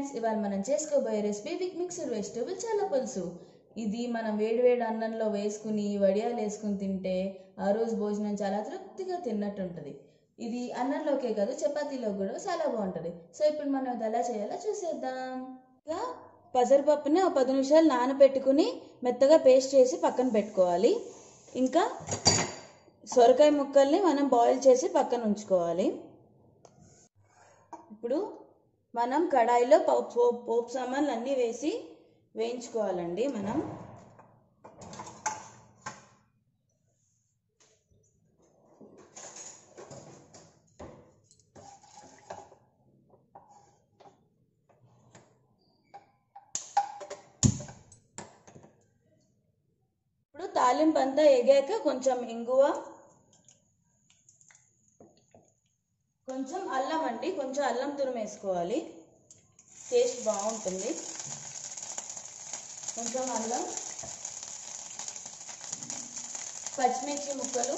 friends ఇవాళ మనం చేసుకోబోయే రెసిపీ విత్ మిక్స్డ్ వెజిటేబుల్ చాలా పులుసు ఇది మనం వేడివేడి అన్నంలో వేసుకుని వడియాలు వేసుకుని తింటే ఆ రోజు భోజనం చాలా తృప్తిగా తిన్నట్టు ఉంటుంది ఇది అన్నంలోకే కాదు చపాతీలో కూడా చాలా బాగుంటుంది సో ఇప్పుడు మనం ఇది ఎలా చేయాలో చూసేద్దాం ఇంకా పసరపప్పుని ఒక పది నిమిషాలు నానబెట్టుకుని మెత్తగా పేస్ట్ చేసి పక్కన పెట్టుకోవాలి ఇంకా సొరకాయ ముక్కల్ని మనం బాయిల్ చేసి పక్కన ఉంచుకోవాలి ఇప్పుడు మనం కడాయిలో పోపు పోపు సామాన్లు అన్నీ వేసి వేయించుకోవాలండి మనం ఇప్పుడు తాలింపు అంతా ఎగాక కొంచెం ఇంగువ కొంచెం అల్లం అండి కొంచెం అల్లం తురుము వేసుకోవాలి టేస్ట్ బాగుంటుంది కొంచెం అల్లం పచ్చిమిర్చి ముక్కలు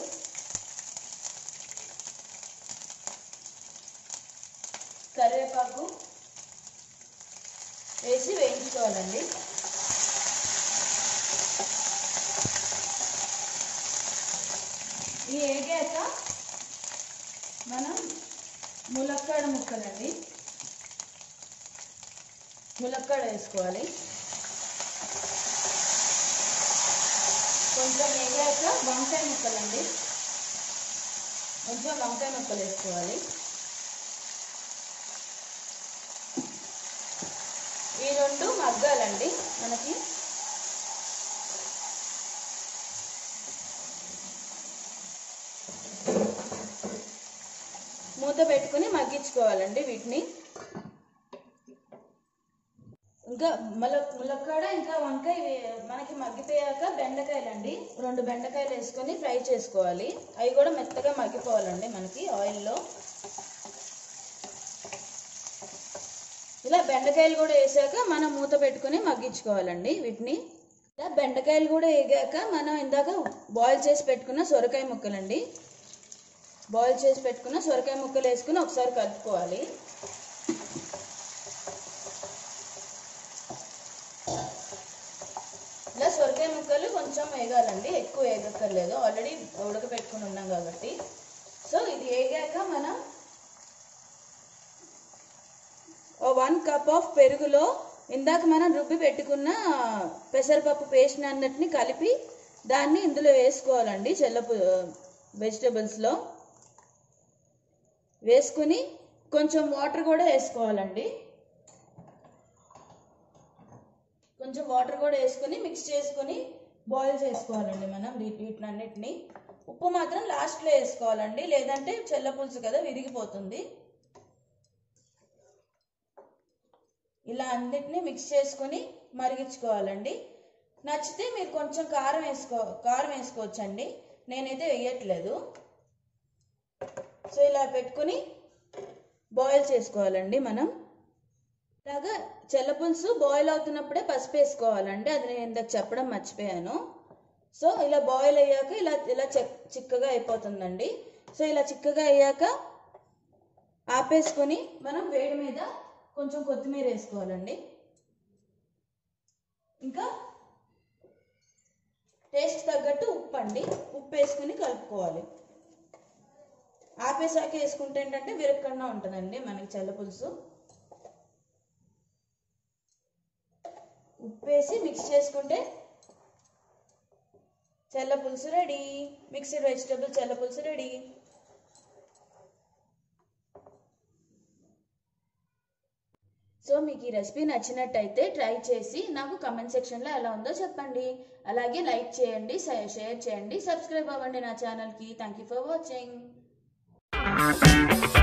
కరివేపాకు వేసి వేయించుకోవాలండి ఈ వేగాక మనం ములక్కాడ ముక్కలండి ములక్కాడ వేసుకోవాలి కొంచెం వేగాక వంకాయ ముక్కలండి కొంచెం వంకాయ ముక్కలు వేసుకోవాలి ఈ రెండు మగ్గాలండి మనకి మూత పెట్టుకుని మగ్గించుకోవాలండి వీటిని ఇంకా మల ములక్కాడ ఇంకా వంకాయ వే- మనకి మగ్గిపోయాక బెండకాయలండి రెండు బెండకాయలు వేసుకొని ఫ్రై చేసుకోవాలి అవి కూడా మెత్తగా మగ్గిపోవాలండి మనకి ఆయిల్లో ఇలా బెండకాయలు కూడా వేసాక మనం మూత పెట్టుకుని మగ్గించుకోవాలండి వీటిని ఇలా బెండకాయలు కూడా వేగాక మనం ఇందాక బాయిల్ చేసి పెట్టుకున్న సొరకాయ ముక్కలండి బాయిల్ చేసి పెట్టుకున్న సొరకాయ ముక్కలు వేసుకుని ఒకసారి కలుపుకోవాలి ఇలా సొరకాయ ముక్కలు కొంచెం వేగాలండి ఎక్కువ వేగక్కర్లేదు ఆల్రెడీ ఉడకపెట్టుకుని ఉన్నాం కాబట్టి సో ఇది వేగాక మనం వన్ కప్ ఆఫ్ పెరుగులో ఇందాక మనం రుబ్బి పెట్టుకున్న పెసరపప్పు పేస్ట్ అన్నట్టుని కలిపి దాన్ని ఇందులో వేసుకోవాలండి చెల్లపు వెజిటబుల్స్లో వేసుకుని కొంచెం వాటర్ కూడా వేసుకోవాలండి కొంచెం వాటర్ కూడా వేసుకుని మిక్స్ చేసుకుని బాయిల్ చేసుకోవాలండి మనం వీటిని అన్నిటిని ఉప్పు మాత్రం లాస్ట్లో వేసుకోవాలండి లేదంటే చెల్ల పులుసు కదా విరిగిపోతుంది ఇలా అన్నిటిని మిక్స్ చేసుకొని మరిగించుకోవాలండి నచ్చితే మీరు కొంచెం కారం వేసుకో కారం వేసుకోవచ్చండి నేనైతే వేయట్లేదు సో ఇలా పెట్టుకుని బాయిల్ చేసుకోవాలండి మనం ఇలాగా చెల్లపులుసు బాయిల్ అవుతున్నప్పుడే పసుపు వేసుకోవాలండి అది నేను ఇందాక చెప్పడం మర్చిపోయాను సో ఇలా బాయిల్ అయ్యాక ఇలా ఇలా చెక్ చిక్కగా అయిపోతుందండి సో ఇలా చిక్కగా అయ్యాక ఆపేసుకొని మనం వేడి మీద కొంచెం కొత్తిమీర వేసుకోవాలండి ఇంకా టేస్ట్ తగ్గట్టు ఉప్పు అండి ఉప్పు వేసుకుని కలుపుకోవాలి ఆపేసాక వేసుకుంటే ఏంటంటే విరక్కుండా ఉంటుందండి మనకి చల్ల పులుసు ఉప్పు వేసి మిక్స్ చేసుకుంటే చల్ల పులుసు రెడీ మిక్స్డ్ వెజిటబుల్ చల్ల పులుసు రెడీ సో మీకు ఈ రెసిపీ నచ్చినట్టయితే ట్రై చేసి నాకు కమెంట్ సెక్షన్లో ఎలా ఉందో చెప్పండి అలాగే లైక్ చేయండి షేర్ చేయండి సబ్స్క్రైబ్ అవ్వండి నా ఛానల్కి థ్యాంక్ యూ ఫర్ వాచింగ్